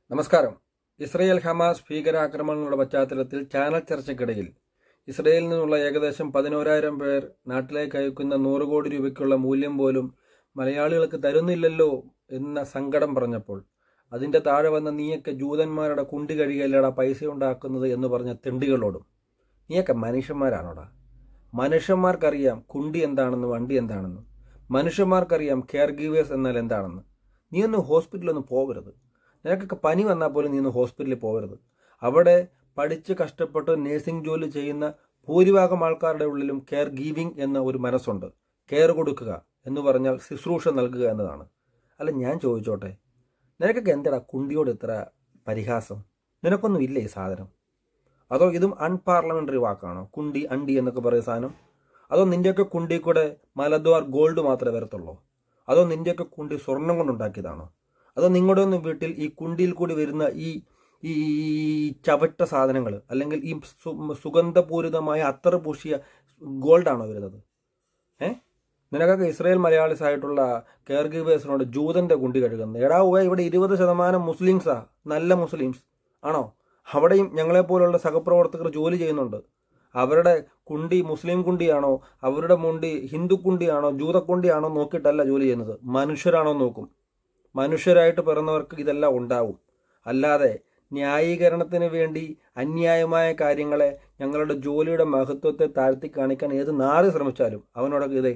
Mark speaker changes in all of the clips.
Speaker 1: നമസ്കാരം Israel Hamas ഭീകരാക്രമണങ്ങളുടെ പശ്ചാത്തലത്തിൽ channel ചർച്ചയ്ക്കിടയിൽ ഇസ്രയേലിൽ നിന്നുള്ള ഏകദേശം പതിനോരായിരം പേർ നാട്ടിലേക്ക് അയക്കുന്ന നൂറ് കോടി രൂപയ്ക്കുള്ള മൂല്യം പോലും മലയാളികൾക്ക് തരുന്നില്ലല്ലോ എന്ന സങ്കടം പറഞ്ഞപ്പോൾ അതിന്റെ താഴെ വന്ന നീയൊക്കെ ജൂതന്മാരുടെ കുണ്ടി കഴികല്ലടാ പൈസ ഉണ്ടാക്കുന്നത് എന്ന് പറഞ്ഞ തെണ്ടികളോടും നീയൊക്കെ മനുഷ്യന്മാരാണോടാ മനുഷ്യന്മാർക്കറിയാം കുണ്ടി എന്താണെന്ന് വണ്ടി എന്താണെന്ന് മനുഷ്യന്മാർക്കറിയാം കെയർ ഗീവേഴ്സ് എന്നാൽ എന്താണെന്ന് നീ ഒന്ന് ഹോസ്പിറ്റലൊന്നും പോകരുത് നിനക്കൊക്കെ പനി വന്നാൽ പോലും നീ ഒന്ന് ഹോസ്പിറ്റലിൽ പോകരുത് അവിടെ പഠിച്ച് കഷ്ടപ്പെട്ട് നേഴ്സിംഗ് ജോലി ചെയ്യുന്ന ഭൂരിഭാഗം ആൾക്കാരുടെ ഉള്ളിലും കെയർ ഗീവിംഗ് എന്ന ഒരു മനസ്സുണ്ട് കെയർ കൊടുക്കുക എന്ന് പറഞ്ഞാൽ ശുശ്രൂഷ നൽകുക എന്നതാണ് അല്ല ഞാൻ ചോദിച്ചോട്ടെ നിനക്കൊക്കെ എന്താടാ കുണ്ടിയോട് ഇത്ര പരിഹാസം നിനക്കൊന്നും ഇല്ലേ ഈ സാധനം അതോ ഇതും അൺപാർലമെന്ററി വാക്കാണോ കുണ്ടി അണ്ടി എന്നൊക്കെ പറയുന്ന സാധനം അതോ നിന്റെയൊക്കെ കുണ്ടി കൂടെ മലദ്വാർ ഗോൾഡ് മാത്രമേ വരത്തുള്ളൂ അതോ നിന്റെയൊക്കെ കുണ്ടി സ്വർണം കൊണ്ടുണ്ടാക്കിയതാണോ അതോ നിങ്ങളുടെ ഒന്നും വീട്ടിൽ ഈ കുണ്ടിയിൽ കൂടി വരുന്ന ഈ ഈ ചവറ്റ സാധനങ്ങൾ അല്ലെങ്കിൽ ഈ സു- സുഗന്ധപൂരിതമായ അത്തറ് പൂശിയ ഗോൾഡാണോ വരുന്നത് ഏ നിനക്കൊക്കെ ഇസ്രായേൽ മലയാളീസ് ആയിട്ടുള്ള കെയർ ഗീവേഴ്സിനോട് ജൂതന്റെ കുണ്ടി കഴുകുന്നത് എടാ ഉവ്വ ഇവിടെ ഇരുപത് ശതമാനം മുസ്ലിംസാ നല്ല മുസ്ലിംസ് ആണോ അവിടെയും ഞങ്ങളെപ്പോലുള്ള സഹപ്രവർത്തകർ ജോലി ചെയ്യുന്നുണ്ട് അവരുടെ കുണ്ടി മുസ്ലിം കുണ്ടിയാണോ അവരുടെ മുണ്ടി ഹിന്ദു കുണ്ടിയാണോ ജൂതക്കുണ്ടിയാണോ നോക്കിയിട്ടല്ല ജോലി ചെയ്യുന്നത് മനുഷ്യരാണോ നോക്കും മനുഷ്യരായിട്ട് പിറന്നവർക്ക് ഇതെല്ലാം ഉണ്ടാവും അല്ലാതെ ന്യായീകരണത്തിന് വേണ്ടി അന്യായമായ കാര്യങ്ങളെ ഞങ്ങളുടെ ജോലിയുടെ മഹത്വത്തെ താഴ്ത്തി കാണിക്കാൻ ഏത് നാട് ശ്രമിച്ചാലും അവനോടൊക്കെ ഇതേ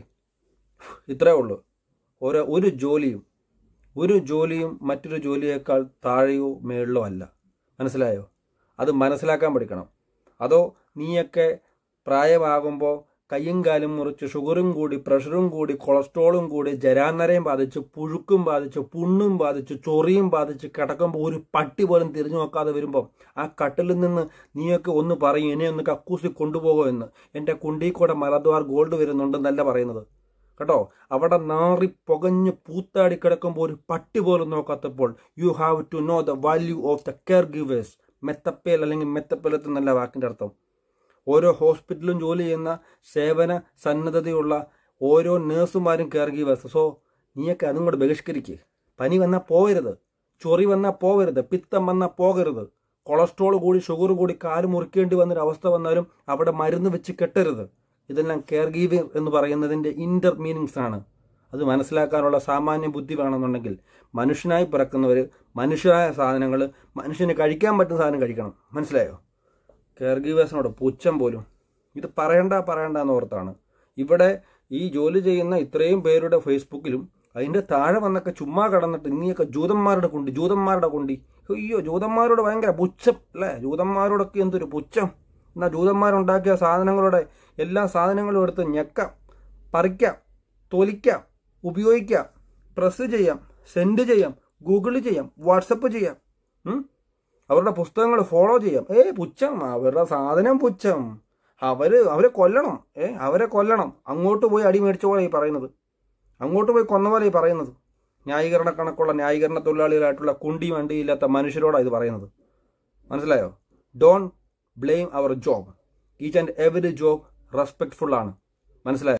Speaker 1: ഇത്രേ ഉള്ളൂ ഓരോ ഒരു ജോലിയും ഒരു ജോലിയും മറ്റൊരു ജോലിയേക്കാൾ താഴെയോ മേളിലോ അല്ല മനസ്സിലായോ അത് മനസ്സിലാക്കാൻ പഠിക്കണം അതോ നീയൊക്കെ പ്രായമാകുമ്പോൾ കയ്യും കാലും മുറിച്ച് ഷുഗറും കൂടി പ്രഷറും കൂടി കൊളസ്ട്രോളും കൂടി ജരാനരയും ബാധിച്ച് പുഴുക്കും ബാധിച്ച് പുണ്ണും ബാധിച്ച് ചൊറിയും ബാധിച്ച് കിടക്കുമ്പോൾ ഒരു പട്ടി പോലും തിരിഞ്ഞു നോക്കാതെ വരുമ്പോൾ ആ കട്ടിലിൽ നിന്ന് നീയൊക്കെ ഒന്ന് പറയും എന്നെ ഒന്ന് കക്കൂസി കൊണ്ടുപോകോ എന്ന് എൻ്റെ കുണ്ടി കൂടെ മലദ്വാർ ഗോൾഡ് വരുന്നുണ്ടെന്നല്ല പറയുന്നത് കേട്ടോ അവിടെ നാറി പുകഞ്ഞ് പൂത്താടി കിടക്കുമ്പോൾ ഒരു പട്ടി പോലും നോക്കാത്തപ്പോൾ you have to know the value of the care givers മെത്തപ്പേൽ അല്ലെങ്കിൽ മെത്തപ്പേലത്ത് എന്നല്ല വാക്കിൻ്റെ അർത്ഥം ഓരോ ഹോസ്പിറ്റലും ജോലി ചെയ്യുന്ന സേവന സന്നദ്ധതയുള്ള ഓരോ നേഴ്സുമാരും കെയർ ഗീവേഴ്സ് സോ നീയൊക്കെ അതും കൂടെ ബഹിഷ്കരിക്കുക പനി വന്നാൽ പോകരുത് ചൊറി വന്നാൽ പോകരുത് പിത്തം വന്നാൽ പോകരുത് കൊളസ്ട്രോൾ കൂടി ഷുഗർ കൂടി കാല് മുറിക്കേണ്ടി വന്നൊരു അവസ്ഥ വന്നാലും അവിടെ മരുന്ന് വെച്ച് കെട്ടരുത് ഇതെല്ലാം കെയർ ഗീവിംഗ് എന്ന് പറയുന്നതിൻ്റെ ഇന്റർ മീനിങ്സ് ആണ് അത് മനസ്സിലാക്കാനുള്ള സാമാന്യ ബുദ്ധി വേണമെന്നുണ്ടെങ്കിൽ മനുഷ്യനായി പിറക്കുന്നവർ മനുഷ്യരായ സാധനങ്ങൾ മനുഷ്യന് കഴിക്കാൻ പറ്റുന്ന സാധനം കഴിക്കണം മനസ്സിലായോ കെയർ ഗീവേഴ്സിനോട് പുച്ഛം പോലും ഇത് പറയണ്ട പറയണ്ട എന്ന് ഓർത്താണ് ഇവിടെ ഈ ജോലി ചെയ്യുന്ന ഇത്രയും പേരുടെ ഫേസ്ബുക്കിലും അതിന്റെ താഴെ വന്നൊക്കെ ചുമ്മാ കടന്നിട്ട് നീയൊക്കെ ജൂതന്മാരുടെ കുണ്ടി ജൂതന്മാരുടെ കുണ്ടി അയ്യോ ജൂതന്മാരോട് ഭയങ്കര പുച്ഛം അല്ലേ ജൂതന്മാരോടൊക്കെ എന്തൊരു പുച്ഛം എന്നാൽ ജൂതന്മാരുണ്ടാക്കിയ സാധനങ്ങളുടെ എല്ലാ സാധനങ്ങളും എടുത്ത് ഞെക്കാം പറിക്കാം തൊലിക്കാം ഉപയോഗിക്കാം പ്രസ് ചെയ്യാം സെൻഡ് ചെയ്യാം ഗൂഗിൾ ചെയ്യാം വാട്സപ്പ് ചെയ്യാം ഉം? അവരുടെ പുസ്തകങ്ങൾ ഫോളോ ചെയ്യാം ഏ പുച്ഛം അവരുടെ സാധനം പുച്ഛം അവര് അവരെ കൊല്ലണം ഏ അവരെ കൊല്ലണം അങ്ങോട്ട് പോയി അടി മേടിച്ച പോലെ ഈ പറയുന്നത് അങ്ങോട്ട് പോയി കൊന്ന പോലെ ഈ പറയുന്നത് ന്യായീകരണ കണക്കുള്ള ന്യായീകരണ തൊഴിലാളികളായിട്ടുള്ള കുണ്ടി വണ്ടിയില്ലാത്ത മനുഷ്യരോടാണ് ഇത് പറയുന്നത് മനസ്സിലായോ don't blame our job each and every job റെസ്പെക്ട്ഫുൾ ആണ് മനസ്സിലായോ